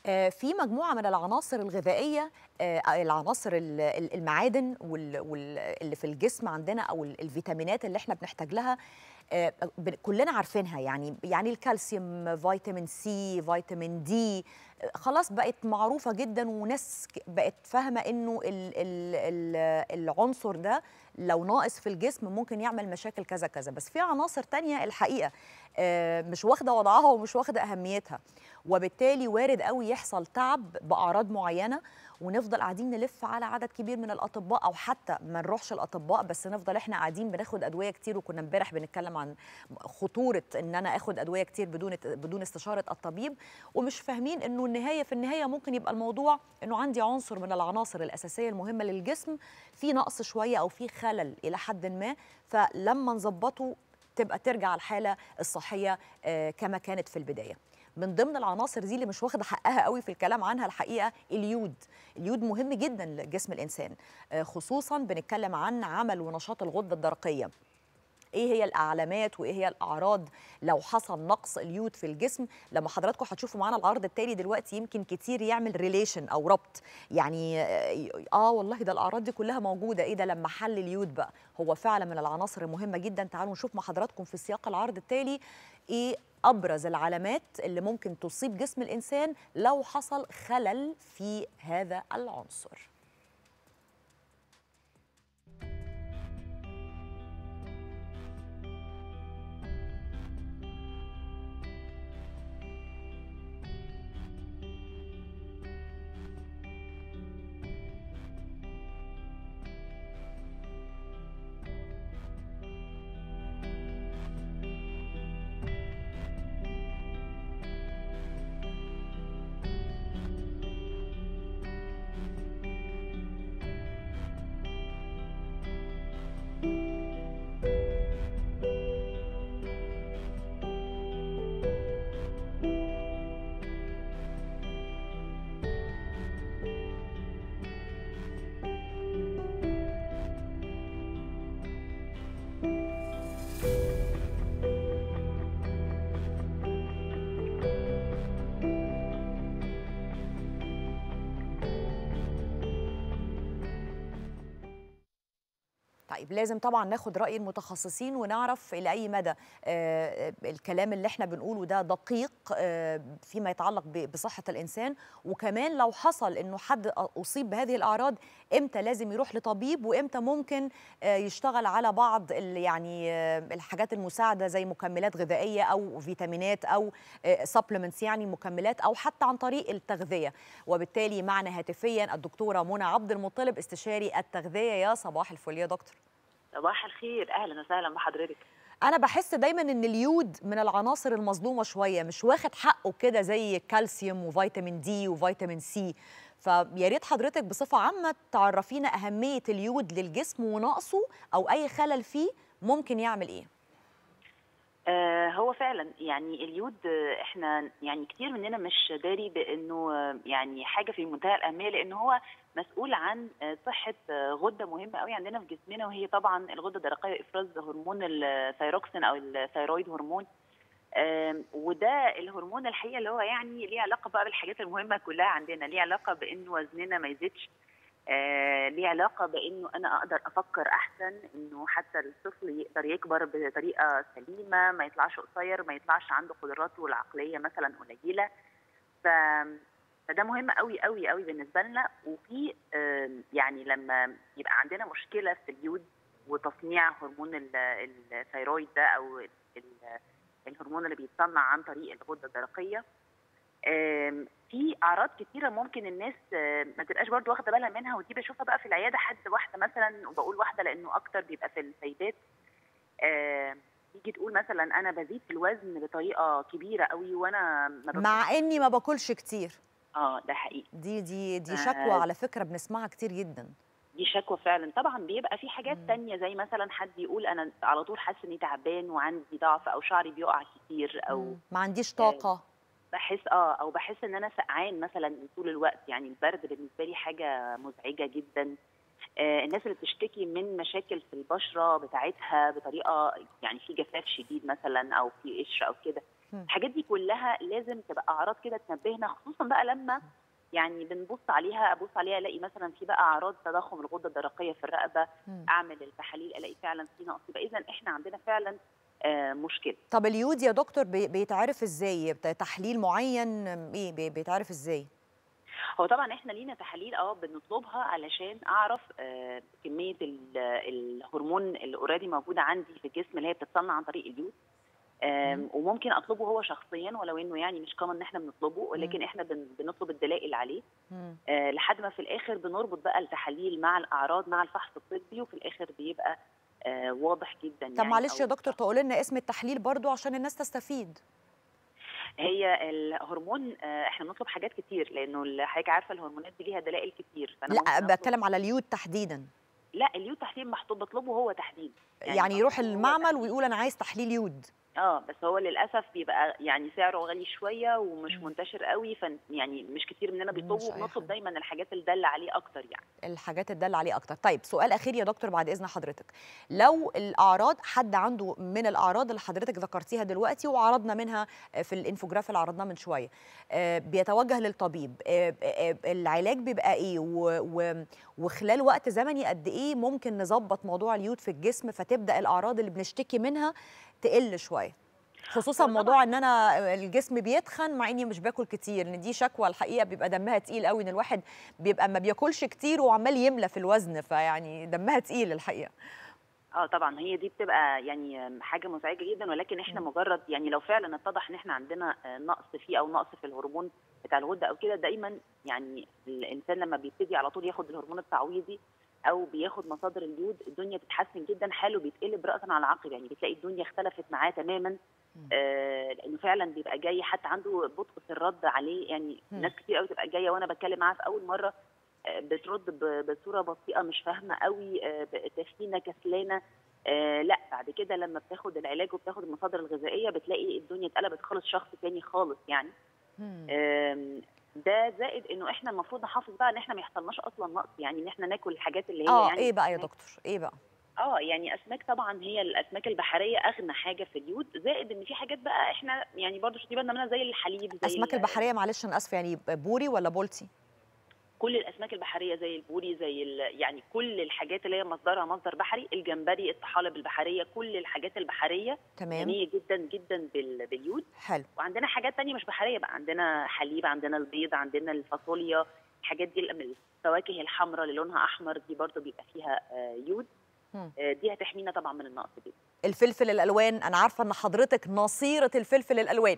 آه، في مجموعة من العناصر الغذائية آه، العناصر ال- ال- المعادن وال- وال- اللي في الجسم عندنا أو ال- الفيتامينات اللي احنا بنحتاج لها آه، بن- كلنا عارفينها يعني يعني الكالسيوم فيتامين سي فيتامين دي آه، خلاص بقت معروفة جدا وناس ك- بقت فاهمة انه ال ال ال العنصر ده لو ناقص في الجسم ممكن يعمل مشاكل كذا كذا بس في عناصر تانية الحقيقة آه، مش واخدة وضعها ومش واخدة أهميتها وبالتالي وارد قوي يحصل تعب باعراض معينه ونفضل قاعدين نلف على عدد كبير من الاطباء او حتى ما نروحش الاطباء بس نفضل احنا قاعدين بناخد ادويه كتير وكنا امبارح بنتكلم عن خطوره ان انا اخد ادويه كتير بدون بدون استشاره الطبيب ومش فاهمين انه النهايه في النهايه ممكن يبقى الموضوع انه عندي عنصر من العناصر الاساسيه المهمه للجسم في نقص شويه او في خلل الى حد ما فلما نظبطه تبقى ترجع الحاله الصحيه آه، كما كانت في البدايه من ضمن العناصر دي اللي مش واخده حقها قوي في الكلام عنها الحقيقه اليود اليود مهم جدا لجسم الانسان آه، خصوصا بنتكلم عن عمل ونشاط الغده الدرقيه ايه هي الاعلامات وايه هي الاعراض لو حصل نقص اليود في الجسم لما حضراتكم هتشوفوا معانا العرض التالي دلوقتي يمكن كتير يعمل ريليشن او ربط يعني اه آه والله ده الاعراض دي كلها موجوده ايه ده لما حل اليود بقى هو فعلا من العناصر المهمه جدا تعالوا نشوف مع حضراتكم في سياق العرض التالي ايه ابرز العلامات اللي ممكن تصيب جسم الانسان لو حصل خلل في هذا العنصر طيب لازم طبعا ناخد راي المتخصصين ونعرف الى اي مدى آه، الكلام اللي احنا بنقوله ده دقيق آه، فيما يتعلق ب- بصحه الانسان وكمان لو حصل انه حد اصيب بهذه الاعراض امتى لازم يروح لطبيب وامتى ممكن آه، يشتغل على بعض ال- يعني آه، الحاجات المساعده زي مكملات غذائيه او فيتامينات او سبلمنتس يعني مكملات او حتى عن طريق التغذيه وبالتالي معنا هاتفيا الدكتوره منى عبد المطلب استشاري التغذيه يا صباح الفل يا دكتور صباح الخير اهلا وسهلا بحضرتك انا بحس دايما ان اليود من العناصر المظلومه شويه مش واخد حقه كده زي الكالسيوم وفيتامين دي وفيتامين سي فيا ريت حضرتك بصفه عامه تعرفينا اهميه اليود للجسم ونقصه او اي خلل فيه ممكن يعمل ايه آه هو فعلا يعني اليود آه، احنا يعني كتير مننا مش داري بانه آه، يعني حاجه في منتهى الاهميه لان هو مسؤول عن آه، صحه آه، غده مهمه قوي عندنا في جسمنا وهي طبعا الغده الدرقيه افراز هرمون الثيروكسين او الثيرويد هرمون آم، وده الهرمون الحقيقه اللي هو يعني ليه علاقه بقى بالحاجات المهمه كلها عندنا ليه علاقه بان وزننا ما يزيدش آه، ليه علاقه بانه انا اقدر افكر احسن انه حتى الطفل يقدر يكبر بطريقه سليمه ما يطلعش قصير ما يطلعش عنده قدراته العقليه مثلا قليله ف فده مهم قوي قوي قوي بالنسبه لنا وفي آم، يعني لما يبقى عندنا مشكله في اليود وتصنيع هرمون ال- الثيرويد ده او ال- الهرمون اللي بيتصنع عن طريق الغده الدرقيه آم، في اعراض كتيره ممكن الناس آم، ما تبقاش برضو واخده بالها منها ودي بشوفها بقى في العياده حد واحده مثلا وبقول واحده لانه اكتر بيبقى في السيدات آم، تيجي تقول مثلا انا بزيد في الوزن بطريقه كبيره قوي وانا ما باكلش. مع اني ما باكلش كتير اه ده حقيقي دي دي دي آه. شكوى على فكره بنسمعها كتير جدا دي شكوى فعلا طبعا بيبقى في حاجات مم. تانية زي مثلا حد يقول انا على طول حاسس اني تعبان وعندي ضعف او شعري بيقع كتير او مم. ما عنديش طاقه بحس اه او بحس ان انا سقعان مثلا طول الوقت يعني البرد بالنسبه لي حاجه مزعجه جدا آه الناس اللي بتشتكي من مشاكل في البشره بتاعتها بطريقه يعني في جفاف شديد مثلا او في قشر او كده الحاجات دي كلها لازم تبقى اعراض كده تنبهنا خصوصا بقى لما يعني بنبص عليها ابص عليها الاقي مثلا في بقى اعراض تضخم الغده الدرقيه في الرقبه مم. اعمل التحاليل الاقي فعلا في نقص يبقى اذا احنا عندنا فعلا آه، مشكله طب اليود يا دكتور بي- بيتعرف ازاي بت- تحليل معين ايه بي- بيتعرف ازاي هو طبعا احنا لينا تحاليل اه بنطلبها علشان اعرف آه كميه ال- الهرمون اللي اوريدي موجوده عندي في الجسم اللي هي بتتصنع عن طريق اليود آم، وممكن اطلبه هو شخصيا ولو انه يعني مش كومن ان احنا بنطلبه ولكن احنا بن- بنطلب الدلائل عليه مم. آه لحد ما في الاخر بنربط بقى التحاليل مع الاعراض مع الفحص الطبي وفي الاخر بيبقى آه واضح جدا طب يعني معلش يا أو- دكتور تقول لنا اسم التحليل برضو عشان الناس تستفيد هي الهرمون آه احنا بنطلب حاجات كتير لانه حضرتك عارفه الهرمونات دي ليها دلائل كتير فانا لا ممكن أطلب- بتكلم على اليود تحديدا لا اليود تحليل محطوط بطلبه هو تحديد يعني, يعني يروح مطلوب هو المعمل تحديد. ويقول انا عايز تحليل يود اه بس هو للاسف بيبقى يعني سعره غالي شويه ومش مم. منتشر قوي ف يعني مش كتير مننا مش بيطلبوا أي حد. وبنطلب دايما الحاجات اللي دل عليه اكتر يعني الحاجات الدالة عليه اكتر طيب سؤال اخير يا دكتور بعد اذن حضرتك لو الاعراض حد عنده من الاعراض اللي حضرتك ذكرتيها دلوقتي وعرضنا منها في الانفوجراف اللي عرضناه من شويه آه، بيتوجه للطبيب آه، آه، العلاج بيبقى ايه و- و- وخلال وقت زمني قد ايه ممكن نظبط موضوع اليود في الجسم فتبدا الاعراض اللي بنشتكي منها تقل شويه خصوصا هو طبعاً- موضوع ان انا الجسم بيتخن مع اني مش باكل كتير ان دي شكوى الحقيقه بيبقى دمها تقيل قوي ان الواحد بيبقى ما بياكلش كتير وعمال يملى في الوزن فيعني دمها تقيل الحقيقه اه طبعا هي دي بتبقى يعني حاجه مزعجه جدا ولكن احنا مجرد يعني لو فعلا اتضح ان احنا عندنا آه، نقص فيه او نقص في الهرمون بتاع الغده او كده دايما يعني الانسان لما بيبتدي على طول ياخد الهرمون التعويضي او بياخد مصادر اليود الدنيا بتتحسن جدا حاله بيتقلب راسا على عقب يعني بتلاقي الدنيا اختلفت معاه تماما آه لانه فعلا بيبقى جاي حتى عنده بطء في الرد عليه يعني مم. ناس كتير قوي تبقى جايه وانا بتكلم معاها في اول مره آه، بترد ب- بصوره بطيئه مش فاهمه قوي آه، ب- تخينه كسلانه آه لا بعد كده لما بتاخد العلاج وبتاخد المصادر الغذائيه بتلاقي الدنيا اتقلبت خالص شخص تاني خالص يعني مم. آم، ده زائد انه احنا المفروض نحافظ بقى ان احنا ما يحصلناش اصلا نقص يعني ان احنا ناكل الحاجات اللي هي اه يعني ايه بقى يا أسماك- دكتور ايه بقى اه يعني اسماك طبعا هي الاسماك البحريه اغنى حاجه في اليود زائد ان في حاجات بقى احنا يعني برضو شدي بالنا منها زي الحليب زي اسماك ال- البحريه معلش انا اسفه يعني بوري ولا بولتي كل الاسماك البحريه زي البوري زي ال- يعني كل الحاجات اللي هي مصدرها مصدر بحري الجمبري الطحالب البحريه كل الحاجات البحريه تمام غنيه جدا جدا بال- باليود حلو وعندنا حاجات تانية مش بحريه بقى عندنا حليب عندنا البيض عندنا الفاصوليا الحاجات دي الأم- الفواكه الحمراء اللي لونها احمر دي برضو بيبقى فيها آه، يود مم. آه، دي هتحمينا طبعا من النقص دي الفلفل الالوان انا عارفه ان حضرتك نصيره الفلفل الالوان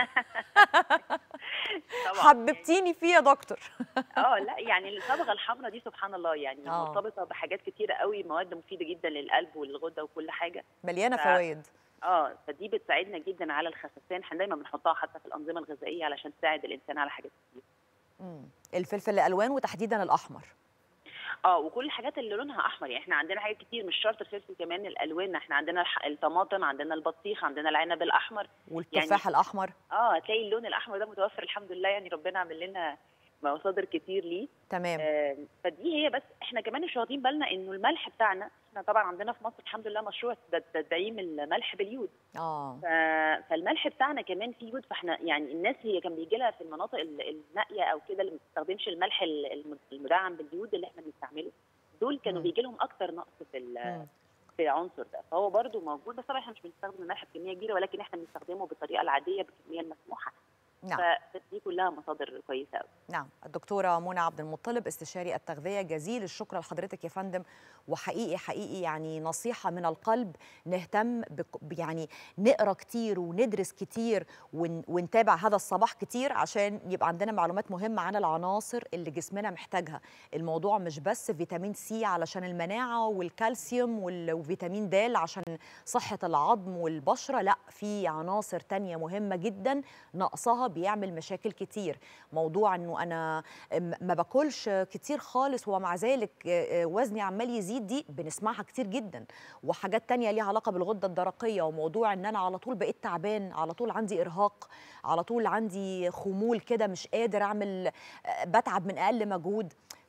طبعا حببتيني فيه يا دكتور اه لا يعني الصبغه الحمراء دي سبحان الله يعني آه. مرتبطه بحاجات كتيره قوي مواد مفيده جدا للقلب والغده وكل حاجه مليانه ف- فوائد اه فدي بتساعدنا جدا على الخسسان احنا دايما بنحطها حتى في الانظمه الغذائيه علشان تساعد الانسان على حاجات كتير مم. الفلفل الالوان وتحديدا الاحمر اه وكل الحاجات اللي لونها احمر يعني احنا عندنا حاجات كتير مش شرط الفلفل كمان الالوان احنا عندنا الح- الطماطم عندنا البطيخ عندنا العنب الاحمر والتفاح الاحمر اه هتلاقي اللون الاحمر ده متوفر الحمد لله يعني ربنا عامل لنا مصادر كتير ليه تمام آه فدي هي بس احنا كمان مش واخدين بالنا انه الملح بتاعنا احنا طبعا عندنا في مصر الحمد لله مشروع تد- تدعيم الملح باليود اه ف- فالملح بتاعنا كمان فيه يود فاحنا يعني الناس هي كان بيجي لها في المناطق ال- النائيه او كده اللي ما بتستخدمش الملح ال- الم- المدعم باليود اللي احنا بنستعمله دول كانوا مم. بيجي لهم اكتر نقص في ال- مم. في العنصر ده فهو برضو موجود بس طبعا احنا مش بنستخدم الملح بكميه كبيره ولكن احنا بنستخدمه بالطريقه العاديه بالكميه المسموحه نعم فدي كلها مصادر كويسه قوي نعم الدكتورة منى عبد المطلب استشاري التغذية جزيل الشكر لحضرتك يا فندم وحقيقي حقيقي يعني نصيحة من القلب نهتم بك يعني نقرا كتير وندرس كتير ون ونتابع هذا الصباح كتير عشان يبقى عندنا معلومات مهمة عن العناصر اللي جسمنا محتاجها الموضوع مش بس فيتامين سي علشان المناعة والكالسيوم وال- وفيتامين د عشان صحة العظم والبشرة لا في عناصر تانية مهمة جدا نقصها بيعمل مشاكل كتير موضوع انه انا م- ما باكلش كتير خالص ومع ذلك آه، آه، وزني عمال يزيد دي بنسمعها كتير جدا وحاجات تانية ليها علاقة بالغدة الدرقية وموضوع ان انا على طول بقيت تعبان على طول عندي ارهاق على طول عندي خمول كده مش قادر اعمل آه، بتعب من اقل مجهود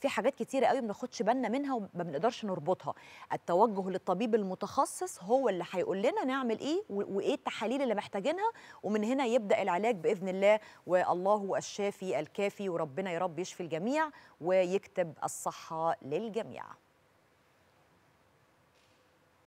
في حاجات كتيره قوي ما بناخدش بالنا منها وما بنقدرش نربطها التوجه للطبيب المتخصص هو اللي هيقول لنا نعمل ايه وايه التحاليل اللي محتاجينها ومن هنا يبدا العلاج باذن الله والله هو الشافي الكافي وربنا يا رب يشفي الجميع ويكتب الصحه للجميع